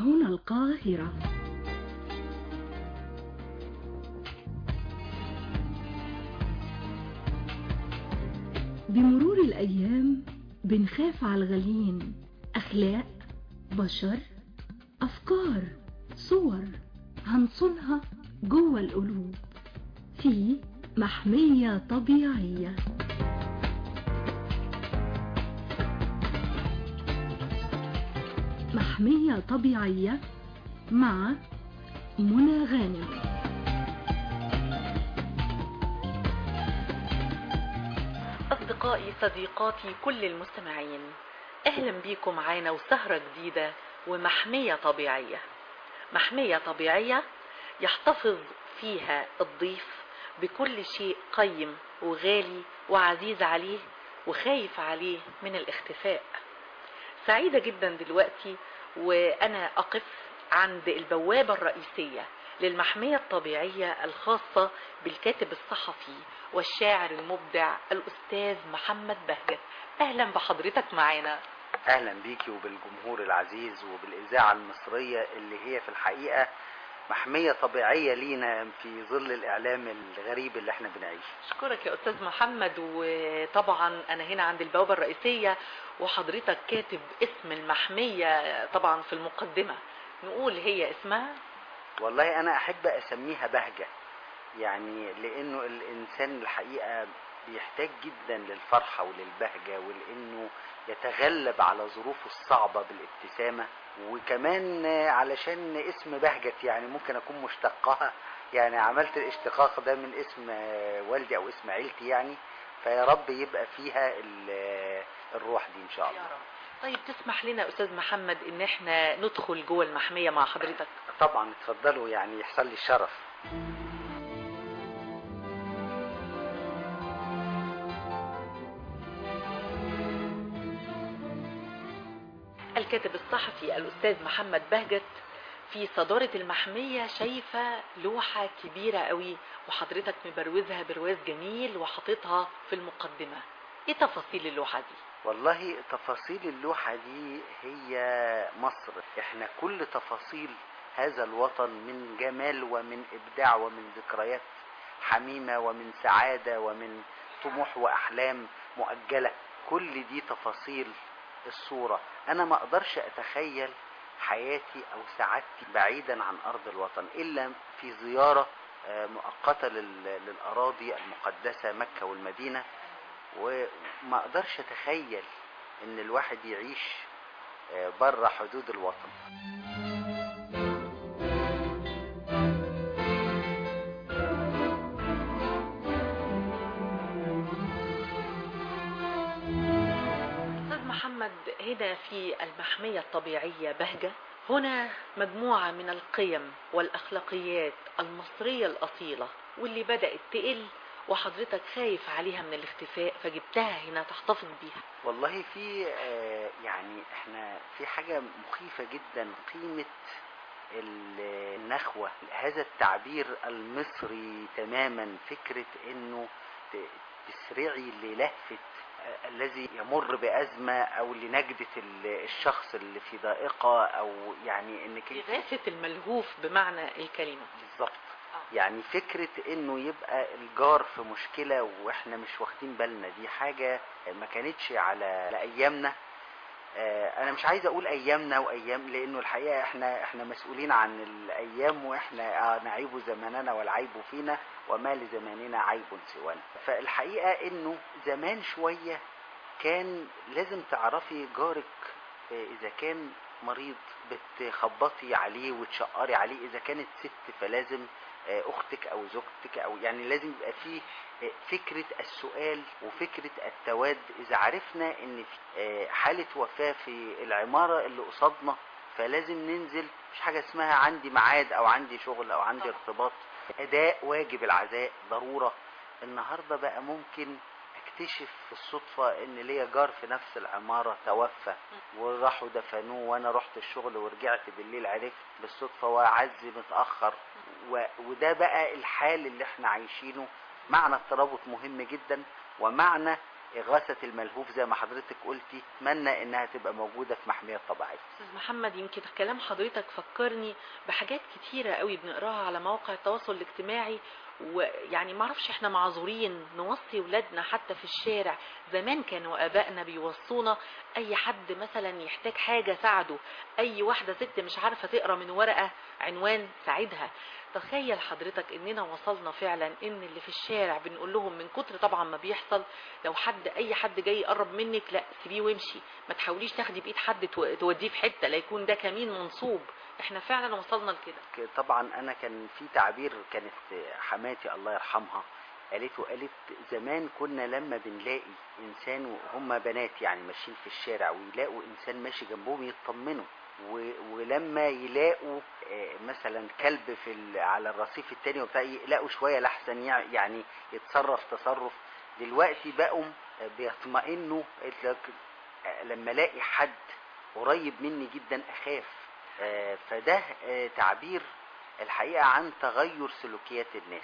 هنا القاهرة بمرور الأيام بنخاف على الغاليين أخلاق بشر أفكار صور هنصونها جوه القلوب في محمية طبيعية محمية طبيعية مع منى غانم أصدقائي صديقاتي كل المستمعين أهلا بيكم معانا وسهرة جديدة ومحمية طبيعية محمية طبيعية يحتفظ فيها الضيف بكل شيء قيم وغالي وعزيز عليه وخايف عليه من الاختفاء سعيدة جدا دلوقتي وأنا أقف عند البوابة الرئيسية للمحمية الطبيعية الخاصة بالكاتب الصحفي والشاعر المبدع الأستاذ محمد بهجت أهلا بحضرتك معانا اهلا بيكي وبالجمهور العزيز وبالاذاعه المصريه اللي هي في الحقيقه محميه طبيعيه لينا في ظل الاعلام الغريب اللي احنا بنعيشه أشكرك يا أستاذ محمد وطبعا أنا هنا عند البوابة الرئيسية وحضرتك كاتب اسم المحمية طبعا في المقدمة نقول هي اسمها والله انا احب اسميها بهجه يعني لانه الانسان الحقيقه بيحتاج جدا للفرحه وللبهجه ولانه يتغلب على ظروفه الصعبه بالابتسامه وكمان علشان اسم بهجت يعني ممكن اكون مشتقها يعني عملت الاشتقاق ده من اسم والدي او اسم عيلتي يعني فيا رب يبقى فيها ال- الروح دي ان شاء يا الله رب طيب تسمح لنا أستاذ محمد إن احنا ندخل جوه المحمية مع حضرتك طبعا اتفضلوا يعني يحصل لي الشرف الكاتب الصحفي الأستاذ محمد بهجت في صدارة المحمية شايفة لوحة كبيرة قوي وحضرتك مبروزها برواز جميل وحاططها في المقدمة ايه تفاصيل اللوحة دي والله تفاصيل اللوحة دي هي مصر احنا كل تفاصيل هذا الوطن من جمال ومن ابداع ومن ذكريات حميمة ومن سعادة ومن طموح واحلام مؤجلة كل دي تفاصيل الصورة انا ما اقدرش اتخيل حياتي او سعادتي بعيدا عن ارض الوطن الا في زيارة آه، مؤقتة لل- للاراضي المقدسة مكة والمدينة وما اقدرش اتخيل ان الواحد يعيش بره حدود الوطن أستاذ محمد هنا في المحمية الطبيعية بهجة هنا مجموعة من القيم والأخلاقيات المصرية الأصيلة واللي بدأت تقل وحضرتك خايف عليها من الاختفاء فجبتها هنا تحتفظ بيها والله في آه، يعني احنا في حاجة مخيفة جدا قيمة ال- النخوة هذا التعبير المصري تماما فكرة انه ت- تسرعي للهفة آه، الذي يمر بأزمة او لنجدة ال- الشخص اللي في ضائقة او يعني انك انت- إغاثة الملهوف بمعنى الكلمة بالظبط يعني فكرة انه يبقى الجار في مشكلة واحنا مش واخدين بالنا دي حاجة ما كانتش على على ايامنا آه، انا مش عايز اقول ايامنا وايام لانه الحقيقة احنا احنا مسؤولين عن الايام واحنا آه، نعيب زماننا والعيب فينا وما لزماننا عيب سوانا فالحقيقة انه زمان شوية كان لازم تعرفي جارك آه، اذا كان مريض بتخبطي عليه وتشقري عليه اذا كانت ست فلازم آه، اختك او زوجتك او يعني لازم يبقى فيه آه، فكرة السؤال وفكرة التواد اذا عرفنا ان في آه، حالة وفاة في العمارة اللي قصادنا فلازم ننزل مش حاجة اسمها عندي ميعاد او عندي شغل او عندي طبعا. ارتباط اداء واجب العزاء ضرورة النهاردة بقى ممكن اكتشف في الصدفة ان ليا جار في نفس العمارة توفى وراحوا دفنوه وانا رحت الشغل ورجعت بالليل عرفت بالصدفة وعزي متأخر و... وده بقى الحال اللي احنا عايشينه معنى الترابط مهم جدا ومعنى إغاثة الملهوف زي ما حضرتك قلتي أتمنى إنها تبقى موجودة في محميات طبيعية استاذ محمد يمكن كلام حضرتك فكرني بحاجات كتيرة قوي بنقراها على مواقع التواصل الاجتماعي ويعني معرفش احنا معذورين نوصي ولادنا حتى في الشارع زمان كانوا ابائنا بيوصونا اي حد مثلا يحتاج حاجة ساعده اي واحدة ست مش عارفة تقرا من ورقة عنوان ساعدها تخيل حضرتك اننا وصلنا فعلا ان اللي في الشارع بنقول لهم من كتر طبعا ما بيحصل لو حد اي حد جاي يقرب منك لا سيبيه وامشي ما تحاوليش تاخدي بايد حد تو- توديه في حته لا يكون ده كمين منصوب احنا فعلا وصلنا لكده طبعا أنا كان في تعبير كانت حماتي الله يرحمها قالته قالت زمان كنا لما بنلاقي إنسان وهم بنات يعني ماشيين في الشارع ويلاقوا إنسان ماشي جنبهم يطمنوا و- ولما يلاقوا آه، مثلا كلب في ال- على الرصيف التاني وبتاع يلاقوا شويه لحسن يع- يعني يتصرف تصرف دلوقتي بقوا آه، بيطمئنوا قلت لك، آه، لما الاقي حد قريب مني جدا اخاف آه، فده آه، تعبير الحقيقه عن تغير سلوكيات الناس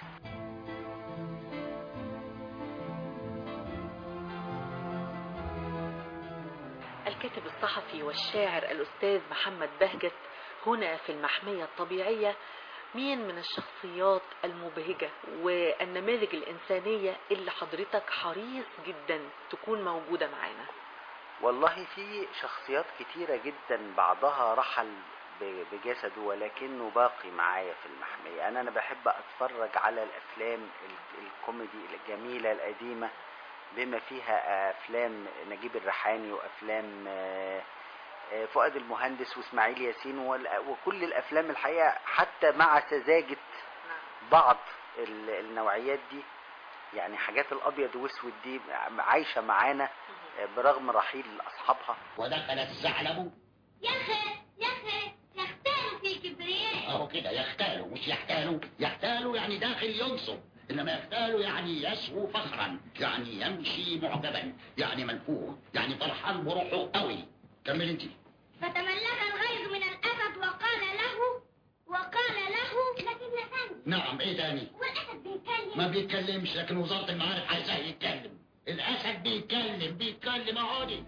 الكاتب الصحفي والشاعر الأستاذ محمد بهجت هنا في المحمية الطبيعية مين من الشخصيات المبهجة والنماذج الإنسانية اللي حضرتك حريص جدا تكون موجودة معانا والله في شخصيات كتيرة جدا بعضها رحل ب- بجسده ولكنه باقي معايا في المحمية أنا أنا بحب أتفرج على الأفلام ال- الكوميدي الجميلة القديمة بما فيها أفلام نجيب الريحاني وأفلام آه، آه، فؤاد المهندس وإسماعيل ياسين وال- وكل الأفلام الحقيقة حتى مع سذاجة بعض ال- النوعيات دي يعني حاجات الأبيض وأسود دي عايشة معانا برغم رحيل أصحابها ودخل الثعلب يا أخي يا أخي يختار في الكبرياء اهو كده يختال مش يحتال يحتال يعني داخل ينصب انما يختال يعني يسهو فخرا يعني يمشي معجبا يعني منفوخ يعني فرحان بروحه قوي كمل انت فتملك الغيظ من الأسد وقال له وقال له لكن ثاني نعم ايه تاني والأسد بيتكلم ما بيتكلمش لكن وزارة المعارف عايزاه يتكلم الاسد بيتكلم بيتكلم اقعدي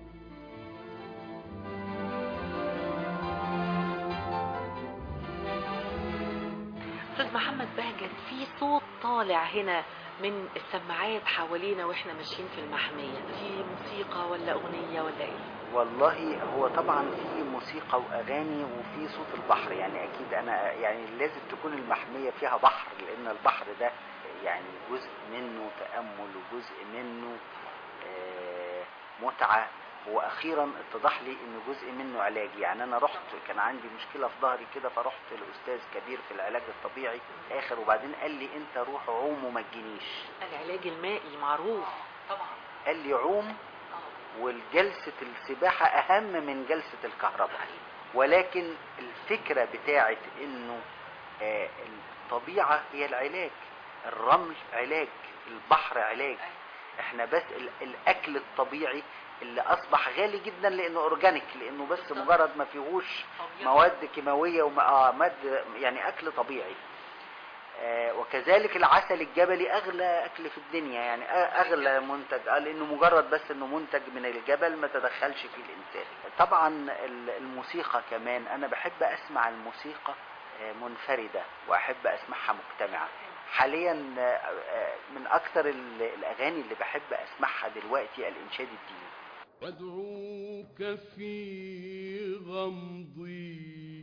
أستاذ محمد بهجت في صوت طالع هنا من السماعات حوالينا واحنا ماشيين في المحمية في موسيقى ولا أغنية ولا ايه والله هو طبعا في موسيقى واغاني وفي صوت البحر يعني اكيد انا يعني لازم تكون المحميه فيها بحر لان البحر ده يعني جزء منه تامل وجزء منه آه، متعه واخيرا اتضح لي انه جزء منه علاج يعني انا رحت كان عندي مشكله في ظهري كده فرحت لاستاذ كبير في العلاج الطبيعي اخر وبعدين قال لي انت روح عوم وما تجينيش العلاج المائي معروف طبعا قال لي عوم والجلسة السباحة أهم من جلسة الكهرباء ولكن الفكرة بتاعت إنه آه، الطبيعة هي العلاج الرمل علاج البحر علاج احنا بس ال- الأكل الطبيعي اللي أصبح غالي جدا لأنه أورجانيك لأنه بس مجرد ما فيهوش مواد كيماوية وما آه ماد يعني أكل طبيعي آه، وكذلك العسل الجبلي اغلى اكل في الدنيا يعني أ- اغلى منتج آه، لانه مجرد بس انه منتج من الجبل ما تدخلش فيه الانسان طبعا ال- الموسيقى كمان انا بحب اسمع الموسيقى آه، منفردة واحب اسمعها مجتمعة حاليا آه، آه، من اكثر ال- الاغاني اللي بحب اسمعها دلوقتي الانشاد الديني وادعوك في غمضي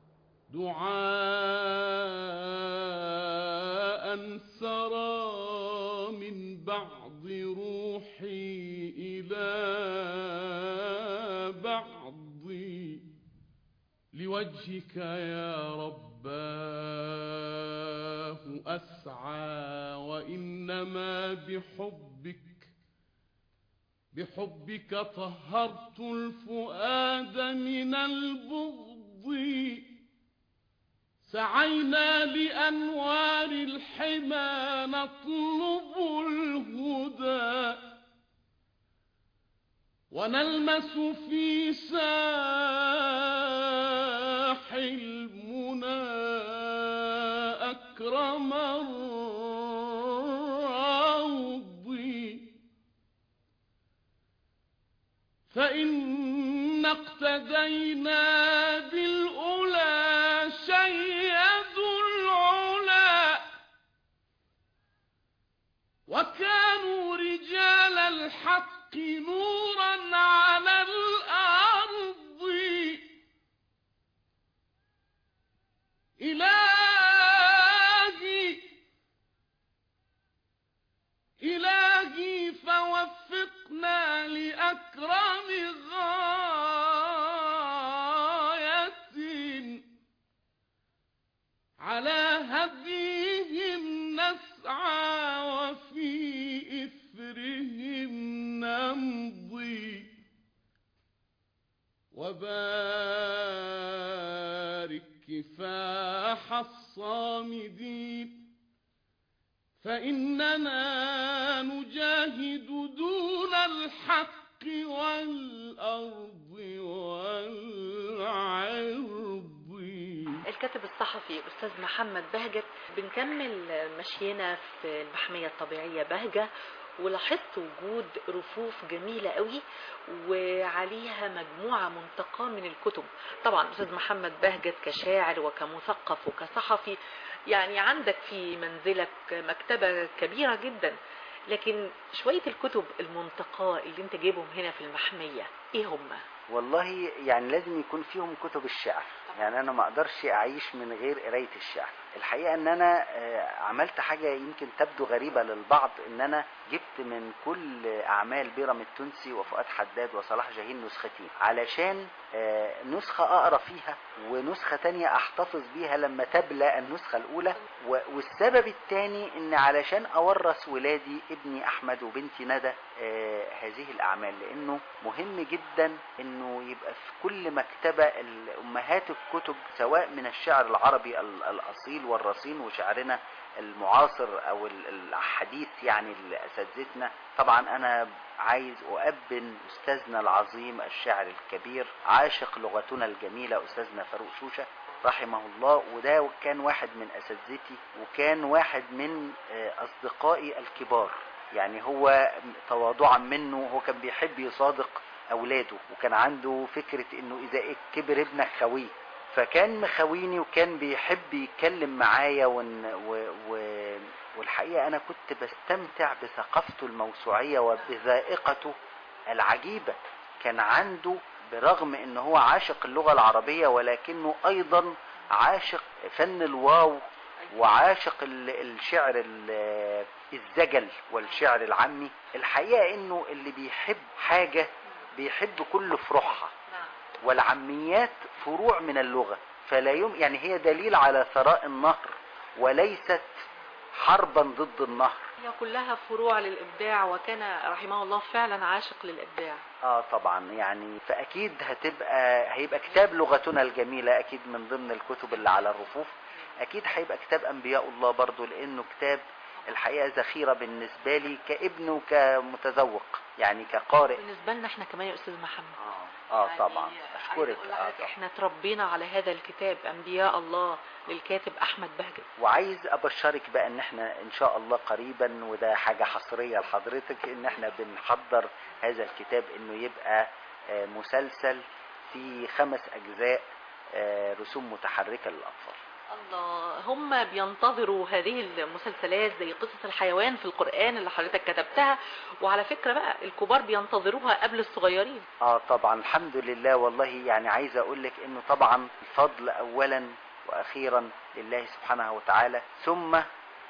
دعاء سرى من بعض روحي إلى بعضي لوجهك يا رباه أسعى وإنما بحبك بحبك طهرت الفؤاد من البغض سعينا لأنوار الحمى نطلب الهدى ونلمس في ساح المنى أكرم الروض إن اقتدينا بالأولى شيدوا العلا وكانوا رجال الحق نورا على الأرض إلهي إلهي فوفقنا لأكرم غاية على هديهم نسعى وفي إثرهم نمضي وبارك كفاح الصامدين فإننا نجاهد دون الحق والأرض والعرض الكاتب الصحفي أستاذ محمد بهجت بنكمل مشينا في المحمية الطبيعية بهجة ولاحظت وجود رفوف جميلة قوي وعليها مجموعة منتقاة من الكتب طبعا أستاذ محمد بهجت كشاعر وكمثقف وكصحفي يعني عندك في منزلك مكتبة كبيرة جدا لكن شوية الكتب المنتقاة اللي انت جايبهم هنا في المحمية ايه هم؟ والله يعني لازم يكون فيهم كتب الشعر يعني انا ما اقدرش اعيش من غير قرايه الشعر الحقيقه ان انا آه، عملت حاجه يمكن تبدو غريبه للبعض ان انا جبت من كل اعمال بيرم التونسي وفؤاد حداد وصلاح جاهين نسختين علشان آه، نسخه اقرا فيها ونسخه تانية احتفظ بيها لما تبلى النسخه الاولى و- والسبب الثاني ان علشان اورث ولادي ابني احمد وبنتي ندى آه، هذه الاعمال لانه مهم جدا انه يبقى في كل مكتبه ال- امهات الكتب سواء من الشعر العربي ال- الاصيل والرصين وشعرنا المعاصر او ال- الحديث يعني لاساتذتنا طبعا انا عايز اؤبن استاذنا العظيم الشاعر الكبير عاشق لغتنا الجميله استاذنا فاروق شوشه رحمه الله وده كان واحد من اساتذتي وكان واحد من آه، اصدقائي الكبار يعني هو تواضعا منه هو كان بيحب يصادق اولاده وكان عنده فكره انه اذا كبر ابنك خويه فكان مخاويني وكان بيحب يتكلم معايا ون... و... و... والحقيقه انا كنت بستمتع بثقافته الموسوعيه وبذائقته العجيبه كان عنده برغم ان هو عاشق اللغه العربيه ولكنه ايضا عاشق فن الواو وعاشق ال- الشعر ال- الزجل والشعر العامي الحقيقه انه اللي بيحب حاجه بيحب كل فروعها والعاميات فروع من اللغه فلا يم يعني هي دليل على ثراء النهر وليست حربا ضد النهر هي كلها فروع للإبداع وكان رحمه الله فعلا عاشق للإبداع اه طبعا يعني فاكيد هتبقى هيبقى كتاب لغتنا الجميله اكيد من ضمن الكتب اللي على الرفوف اكيد هيبقى كتاب انبياء الله برضو لانه كتاب الحقيقه ذخيره بالنسبه لي كابن وكمتذوق يعني كقارئ بالنسبة لنا احنا كمان يا أستاذ محمد اه, آه يعني طبعا عايزة اشكرك أقول آه لحضرتك طبعا. احنا تربينا على هذا الكتاب أنبياء الله للكاتب أحمد بهجت وعايز ابشرك بقى ان احنا ان شاء الله قريبا وده حاجه حصريه لحضرتك ان احنا بنحضر هذا الكتاب انه يبقى آه، مسلسل في خمس اجزاء آه، رسوم متحركه للاطفال الله هم بينتظروا هذه المسلسلات زي قصص الحيوان في القرآن اللي حضرتك كتبتها وعلى فكرة بقى الكبار بينتظروها قبل الصغيرين اه طبعا الحمد لله والله يعني عايز اقول لك انه طبعا الفضل اولا واخيرا لله سبحانه وتعالى ثم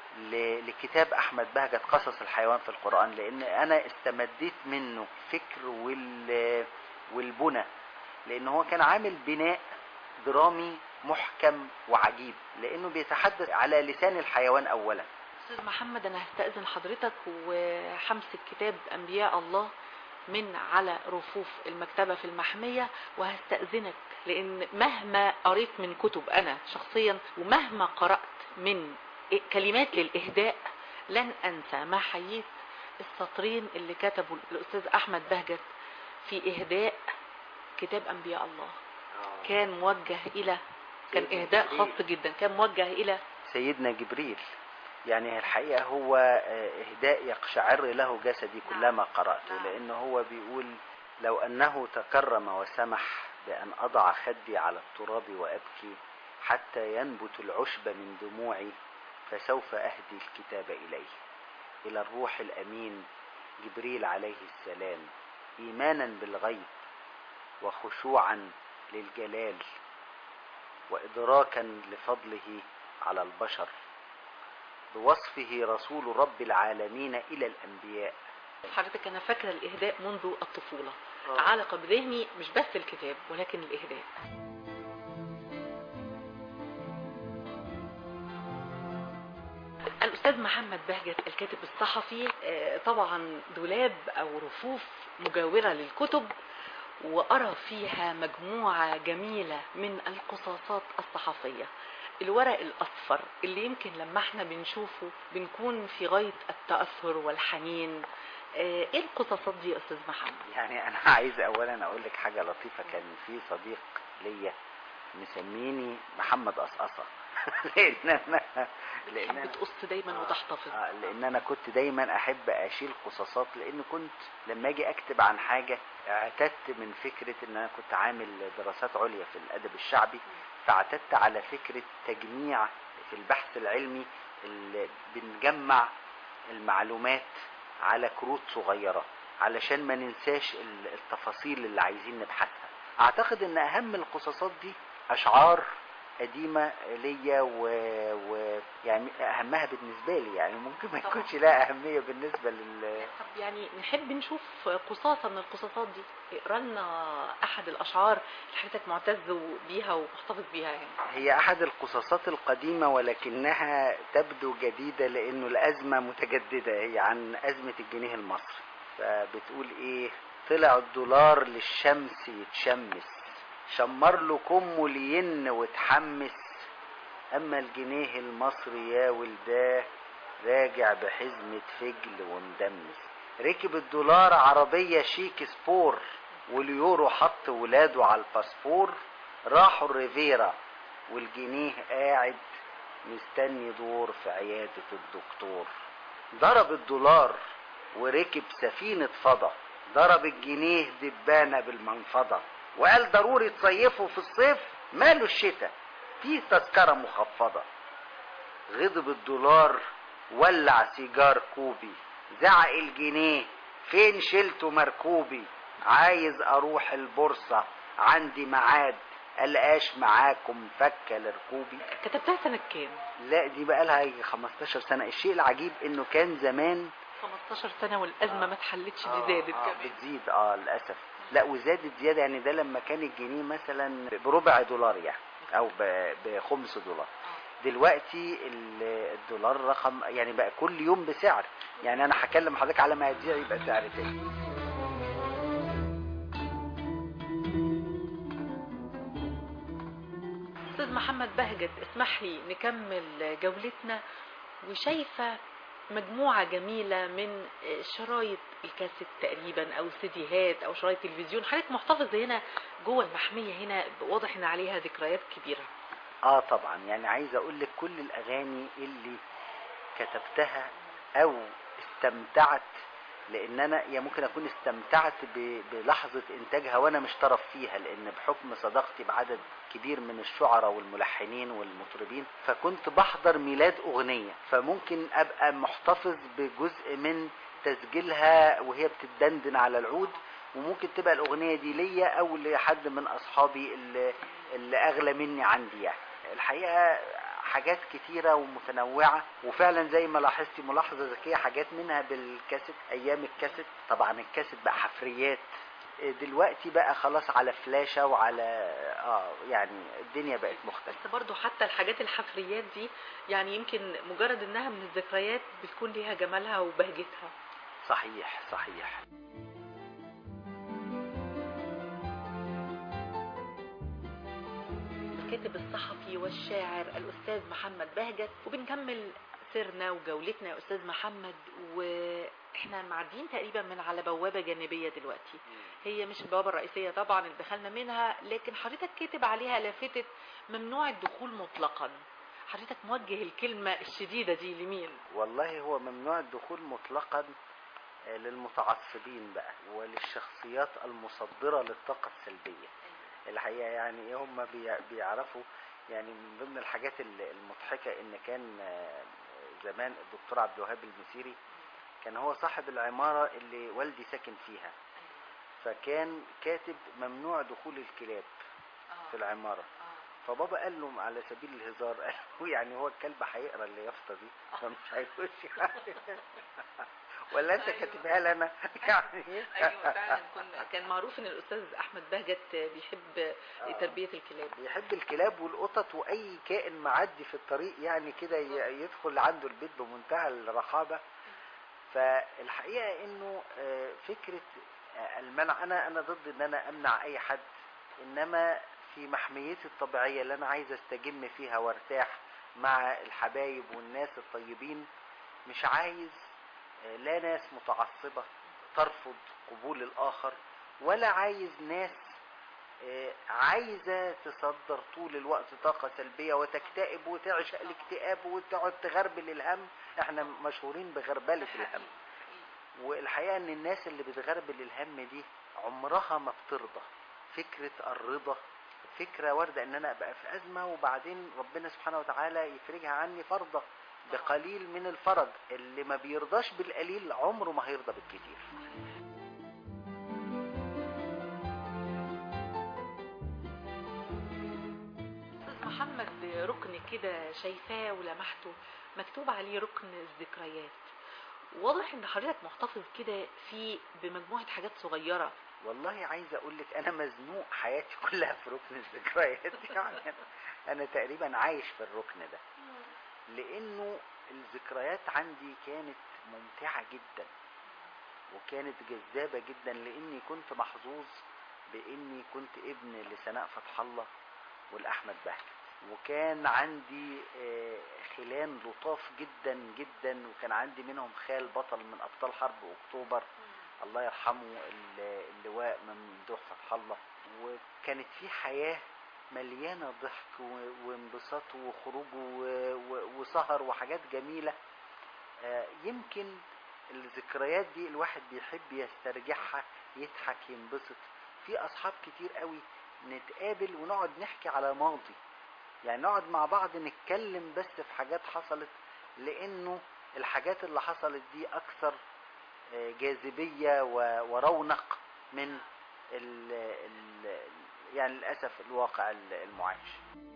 ل- لكتاب احمد بهجت قصص الحيوان في القران لان انا استمديت منه فكر وال والبنى لان هو كان عامل بناء درامي محكم وعجيب لانه بيتحدث على لسان الحيوان اولا أستاذ محمد أنا هستأذن حضرتك وحمسك كتاب أنبياء الله من على رفوف المكتبة في المحمية وهستأذنك لأن مهما قريت من كتب أنا شخصيا ومهما قرأت من كلمات للإهداء لن أنسى ما حييت السطرين اللي كتبه الأستاذ أحمد بهجت في إهداء كتاب أنبياء الله كان موجه إلى كان إهداء خاص جدا كان موجه إلى سيدنا جبريل يعني الحقيقة هو آه، إهداء يقشعر له جسدي كلما قرأته نعم. لأنه هو بيقول لو أنه تكرم وسمح بأن أضع خدي على التراب وأبكي حتى ينبت العشب من دموعي فسوف أهدي الكتاب إليه إلى الروح الأمين جبريل عليه السلام إيمانا بالغيب وخشوعا للجلال وإدراكا لفضله على البشر بوصفه رسول رب العالمين إلى الأنبياء حضرتك انا فاكره الاهداء منذ الطفوله آه. علق بذهني مش بس الكتاب ولكن الاهداء الأستاذ محمد بهجت الكاتب الصحفي آه، طبعا دولاب أو رفوف مجاورة للكتب وأرى فيها مجموعة جميلة من القصاصات الصحفية الورق الأصفر اللي يمكن لما احنا بنشوفه بنكون في غاية التأثر والحنين آه، ايه القصاصات دي يا أستاذ محمد؟ يعني أنا عايز أولا أقول لك حاجة لطيفة كان في صديق ليا مسميني محمد قصقصة لأن أنا لأن تحب أنا تقص دايما وتحتفظ آه، لان انا كنت دايما احب اشيل قصاصات لان كنت لما اجي اكتب عن حاجه اعتدت من فكره ان انا كنت عامل دراسات عليا في الادب الشعبي فاعتدت على فكره تجميع في البحث العلمي اللي بنجمع المعلومات على كروت صغيره علشان ما ننساش ال- التفاصيل اللي عايزين نبحثها اعتقد ان اهم القصاصات دي اشعار قديمة ليا و... و... يعني أهمها بالنسبة لي يعني ممكن ما طبعا. يكونش لها أهمية بالنسبة لل طب يعني نحب نشوف قصاصة من القصاصات دي اقرا لنا أحد الأشعار اللي حضرتك معتز بيها ومحتفظ بيها يعني هي أحد القصاصات القديمة ولكنها تبدو جديدة لأنه الأزمة متجددة هي عن أزمة الجنيه المصري فبتقول إيه طلع الدولار للشمس يتشمس شمر له كمه لين وتحمس أما الجنيه المصري يا ولداه راجع بحزمة فجل ومدمس ركب الدولار عربية شيك سبور واليورو حط ولاده على الباسبور راحوا الريفيرا والجنيه قاعد مستني دور في عيادة الدكتور ضرب الدولار وركب سفينة فضة ضرب الجنيه دبانة بالمنفضة وقال ضروري تصيفوا في الصيف ماله الشتاء في تذكرة مخفضة غضب الدولار ولع سيجار كوبي زعق الجنيه فين شلته مركوبي عايز اروح البورصة عندي ميعاد القاش معاكم فكة لركوبي كتبتها سنة كام؟ لا دي بقى لها يجي 15 سنة الشيء العجيب انه كان زمان 15 سنة والأزمة ما اتحلتش دي آه، زادت آه كمان بتزيد اه للاسف لا وزادت زياده يعني ده لما كان الجنيه مثلا بربع دولار يعني او ب- بخمس دولار دلوقتي ال- الدولار رقم يعني بقى كل يوم بسعر يعني انا هكلم حضرتك على ما يضيع يبقى سعر تاني أستاذ محمد بهجت اسمح لي نكمل جولتنا وشايفة مجموعة جميلة من شرايط الكاسيت تقريبا أو سيديهات أو شرايط تلفزيون حضرتك محتفظ هنا جوه المحمية هنا واضح إن عليها ذكريات كبيرة اه طبعا يعني عايز اقول لك كل الاغاني اللي كتبتها او استمتعت لان انا يا ممكن اكون استمتعت ب- بلحظه انتاجها وانا مش طرف فيها لان بحكم صداقتي بعدد كبير من الشعراء والملحنين والمطربين فكنت بحضر ميلاد اغنيه فممكن ابقى محتفظ بجزء من تسجيلها وهي بتدندن على العود وممكن تبقى الاغنيه دي ليا او لحد من اصحابي اللي, اللي اغلى مني عندي يعني الحقيقه حاجات كتيرة ومتنوعة وفعلا زي ما لاحظتي ملاحظة ذكية حاجات منها بالكاسيت أيام الكاسيت طبعا الكاسيت بقى حفريات دلوقتي بقى خلاص على فلاشة وعلى اه يعني الدنيا بقت مختلفة بس برضو حتى الحاجات الحفريات دي يعني يمكن مجرد إنها من الذكريات بتكون ليها جمالها وبهجتها صحيح صحيح الكاتب الصحفي والشاعر الأستاذ محمد بهجت وبنكمل سيرنا وجولتنا يا أستاذ محمد وإحنا معديين تقريبا من على بوابة جانبية دلوقتي هي مش البوابة الرئيسية طبعا اللي دخلنا منها لكن حضرتك كاتب عليها لافتة ممنوع الدخول مطلقا حضرتك موجه الكلمة الشديدة دي لمين؟ والله هو ممنوع الدخول مطلقا آه، للمتعصبين بقى وللشخصيات المصدرة للطاقة السلبية الحقيقة يعني إيه هم بيع- بيعرفوا يعني من ضمن الحاجات ال- المضحكة ان كان آه، زمان الدكتور عبد الوهاب المسيري كان هو صاحب العمارة اللي والدي ساكن فيها فكان كاتب ممنوع دخول الكلاب في العمارة فبابا قال له على سبيل الهزار قال له يعني هو الكلب هيقرا اليافطة دي فمش هيخش ولا انت أيوة. كاتبها لي انا يعني ايوه فعلا كنا كان معروف ان الاستاذ احمد بهجت بيحب تربيه الكلاب بيحب الكلاب والقطط واي كائن معدي في الطريق يعني كده ي- يدخل عنده البيت بمنتهى الرحابه فالحقيقه انه آه، فكره آه، المنع انا انا ضد ان انا امنع اي حد انما في محميتي الطبيعيه اللي انا عايز استجم فيها وارتاح مع الحبايب والناس الطيبين مش عايز آه، لا ناس متعصبه ترفض قبول الاخر ولا عايز ناس آه، عايزة تصدر طول الوقت طاقة سلبية وتكتئب وتعشق الاكتئاب وتقعد تغربل الهم احنا مشهورين بغربلة الهم والحقيقة ان الناس اللي بتغربل الهم دي عمرها ما بترضى فكرة الرضا فكرة واردة ان انا ابقى في ازمة وبعدين ربنا سبحانه وتعالى يفرجها عني فرضة بقليل من الفرج اللي ما بيرضاش بالقليل عمره ما هيرضى بالكتير استاذ محمد ركن كده شايفاه ولمحته مكتوب عليه ركن الذكريات واضح ان حضرتك محتفظ كده في بمجموعه حاجات صغيره والله عايز اقول لك انا مزنوق حياتي كلها في ركن الذكريات يعني أنا- انا تقريبا عايش في الركن ده لانه الذكريات عندي كانت ممتعة جدا وكانت جذابة جدا لاني كنت محظوظ باني كنت ابن لسناء فتح الله والاحمد بهجت وكان عندي آه، خلان لطاف جدا جدا وكان عندي منهم خال بطل من ابطال حرب اكتوبر الله يرحمه ال- اللواء ممدوح فتح الله وكانت في حياة مليانة ضحك و- وانبساط وخروج و- و- وسهر وحاجات جميلة آه، يمكن الذكريات دي الواحد بيحب يسترجعها يضحك ينبسط في أصحاب كتير قوي نتقابل ونقعد نحكي على ماضي يعني نقعد مع بعض نتكلم بس في حاجات حصلت لأنه الحاجات اللي حصلت دي أكثر آه، جاذبية و- ورونق من ال ال يعني للأسف الواقع ال- المعاش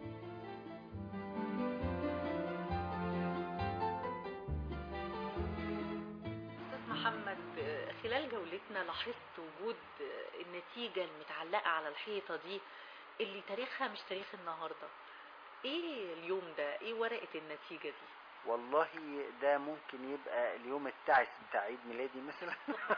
استاذ محمد خلال جولتنا لاحظت وجود النتيجه المتعلقه على الحيطه دي اللي تاريخها مش تاريخ النهارده ايه اليوم ده ايه ورقه النتيجه دي والله ده ممكن يبقى اليوم التعس بتاع عيد ميلادي مثلا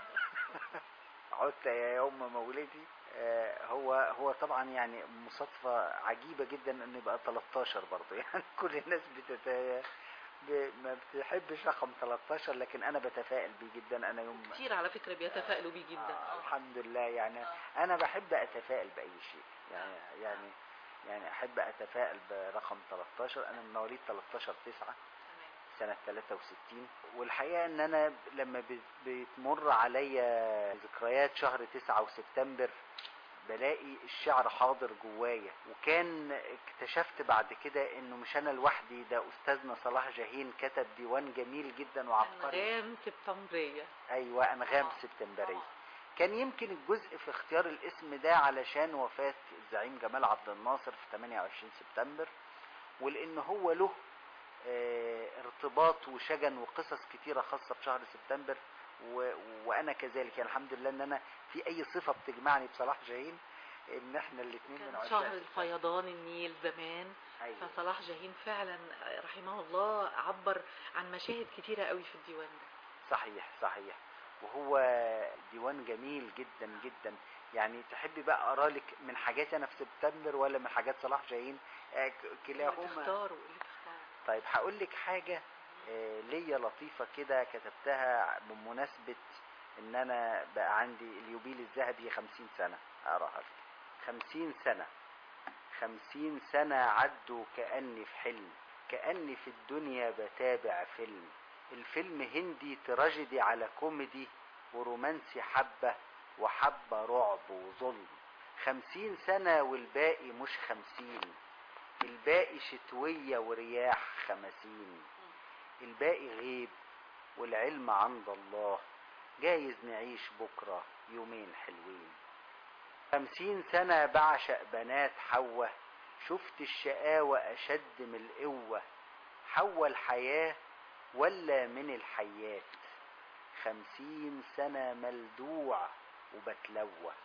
عدت يا يوم مولدي آه، هو هو طبعا يعني مصادفة عجيبة جدا انه يبقى 13 برضه يعني كل الناس بتت ب- ما بتحبش رقم 13 لكن انا بتفائل بيه جدا انا يوم كتير على فكره بيتفائلوا بيه جدا آه الحمد لله يعني انا بحب اتفائل باي شيء يعني يعني يعني احب اتفائل برقم 13 انا من مواليد 13 9 سنة 63 والحقيقة ان انا لما بت- بتمر عليا ذكريات شهر 9 وسبتمبر بلاقي الشعر حاضر جوايا وكان اكتشفت بعد كده انه مش انا لوحدي ده استاذنا صلاح جاهين كتب ديوان جميل جدا وعبقري انغام سبتمبريه ايوه انغام آه. سبتمبرية كان يمكن الجزء في اختيار الاسم ده علشان وفاة الزعيم جمال عبد الناصر في 28 سبتمبر ولان هو له آه، ارتباط وشجن وقصص كتيرة خاصة بشهر سبتمبر و... وانا كذلك يعني الحمد لله ان انا في اي صفة بتجمعني بصلاح جاهين ان احنا الاثنين من كان عشاق شهر سبتمبر. الفيضان النيل زمان أيوة. فصلاح جاهين فعلا رحمه الله عبر عن مشاهد كتيره قوي في الديوان ده صحيح صحيح وهو ديوان جميل جدا جدا يعني تحبي بقى اقرا لك من حاجاتي انا في سبتمبر ولا من حاجات صلاح جاهين آه، ك- اللي كلاهما تختاروا اللي تختاروا طيب هقول لك حاجة آه، ليا لطيفة كده كتبتها بمناسبة ان انا بقى عندي اليوبيل الذهبي خمسين سنة اقراها لك خمسين سنة خمسين سنة عدوا كأني في حلم كأني في الدنيا بتابع فيلم الفيلم هندي تراجيدي على كوميدي ورومانسي حبة وحبة رعب وظلم خمسين سنة والباقي مش خمسين الباقي شتوية ورياح خمسين الباقي غيب والعلم عند الله جايز نعيش بكرة يومين حلوين خمسين سنة بعشق بنات حواء شفت الشقاوة أشد من القوة حواء الحياة ولا من الحيات خمسين سنة ملدوع وبتلوى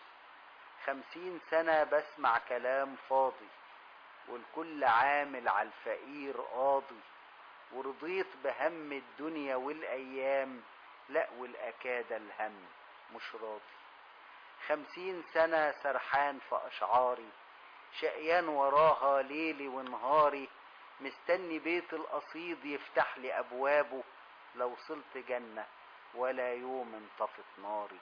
خمسين سنة بسمع كلام فاضي والكل عامل على الفقير قاضي ورضيت بهم الدنيا والأيام لا والأكاد الهم مش راضي خمسين سنة سرحان في أشعاري شقيان وراها ليلي ونهاري مستني بيت القصيد يفتح لي أبوابه لو صلت جنة ولا يوم انطفت ناري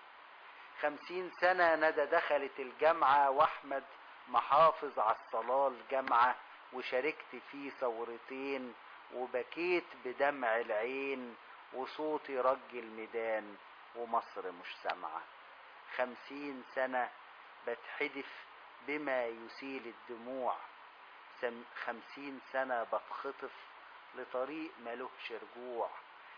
خمسين سنة ندى دخلت الجامعة وأحمد محافظ على الصلاة الجامعة وشاركت فيه ثورتين وبكيت بدمع العين وصوتي رج الميدان ومصر مش سامعة خمسين سنة بتحدف بما يسيل الدموع سم خمسين سنة بتخطف لطريق ملهش رجوع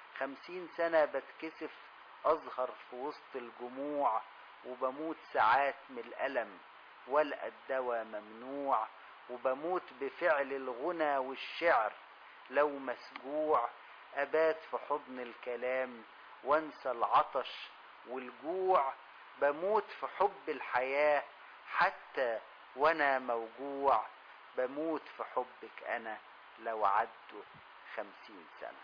خمسين سنة بتكسف أظهر في وسط الجموع وبموت ساعات من الألم والقى الدواء ممنوع وبموت بفعل الغنى والشعر لو مسجوع أبات في حضن الكلام وانسى العطش والجوع بموت في حب الحياة حتى وانا موجوع بموت في حبك انا لو عدوا خمسين سنة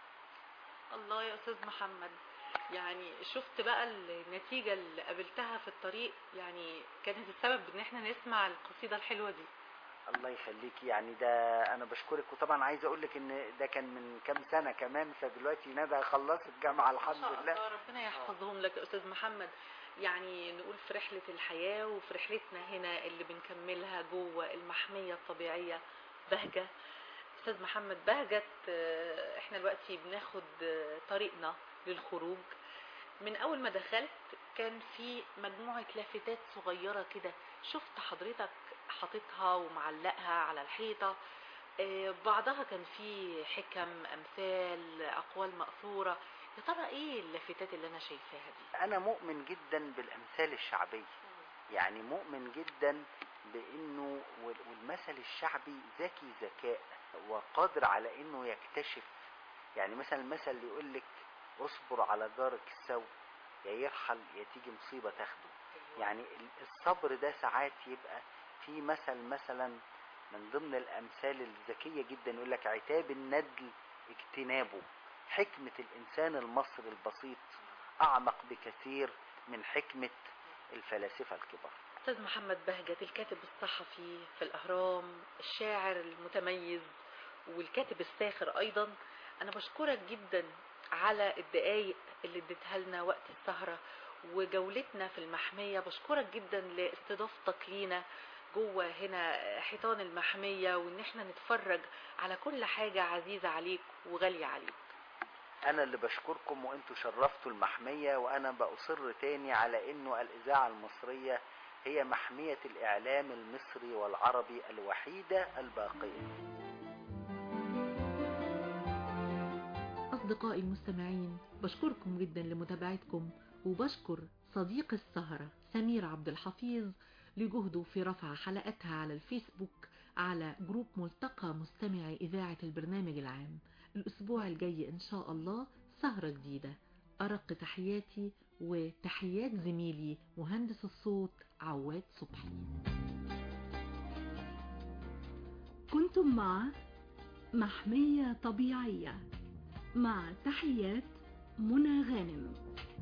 الله يا استاذ محمد يعني شفت بقى النتيجة اللي قابلتها في الطريق يعني كانت السبب ان احنا نسمع القصيدة الحلوة دي الله يخليكي يعني ده انا بشكرك وطبعا عايز اقول لك ان ده كان من كام سنة كمان فدلوقتي ندى خلصت جامعة ما الحمد شاء لله الله ربنا يحفظهم لك يا استاذ محمد يعني نقول في رحلة الحياة وفي رحلتنا هنا اللي بنكملها جوه المحمية الطبيعية بهجة استاذ محمد بهجت آه، احنا دلوقتي بناخد آه، طريقنا للخروج من اول ما دخلت كان في مجموعة لافتات صغيرة كده شفت حضرتك حاططها ومعلقها على الحيطة آه، بعضها كان فيه حكم امثال اقوال مأثورة يا ترى ايه اللافتات اللي انا شايفاها دي انا مؤمن جدا بالامثال الشعبية يعني مؤمن جدا بانه وال- والمثل الشعبي ذكي ذكاء وقادر على انه يكتشف يعني مثلا المثل اللي يقول لك اصبر على جارك السوء يا يرحل يا تيجي مصيبة تاخده يعني ال- الصبر ده ساعات يبقى في مثل مثلا من ضمن الامثال الذكية جدا يقول لك عتاب الندل اجتنابه حكمة الانسان المصري البسيط اعمق بكثير من حكمة الفلاسفة الكبار استاذ محمد بهجت الكاتب الصحفي في الاهرام الشاعر المتميز والكاتب الساخر ايضا انا بشكرك جدا على الدقايق اللي اديتها لنا وقت السهرة وجولتنا في المحمية بشكرك جدا لاستضافتك لينا جوه هنا حيطان المحمية وان احنا نتفرج على كل حاجة عزيزة عليك وغالية عليك انا اللي بشكركم وانتوا شرفتوا المحمية وانا باصر تاني على انه الاذاعة المصرية هي محمية الاعلام المصري والعربي الوحيدة الباقية أصدقائي المستمعين بشكركم جدا لمتابعتكم وبشكر صديق السهرة سمير عبد الحفيظ لجهده في رفع حلقتها على الفيسبوك على جروب ملتقى مستمعي إذاعة البرنامج العام الأسبوع الجاي إن شاء الله سهرة جديدة أرق تحياتي وتحيات زميلي مهندس الصوت عواد صبحي كنتم مع محمية طبيعية مع تحيات منى غانم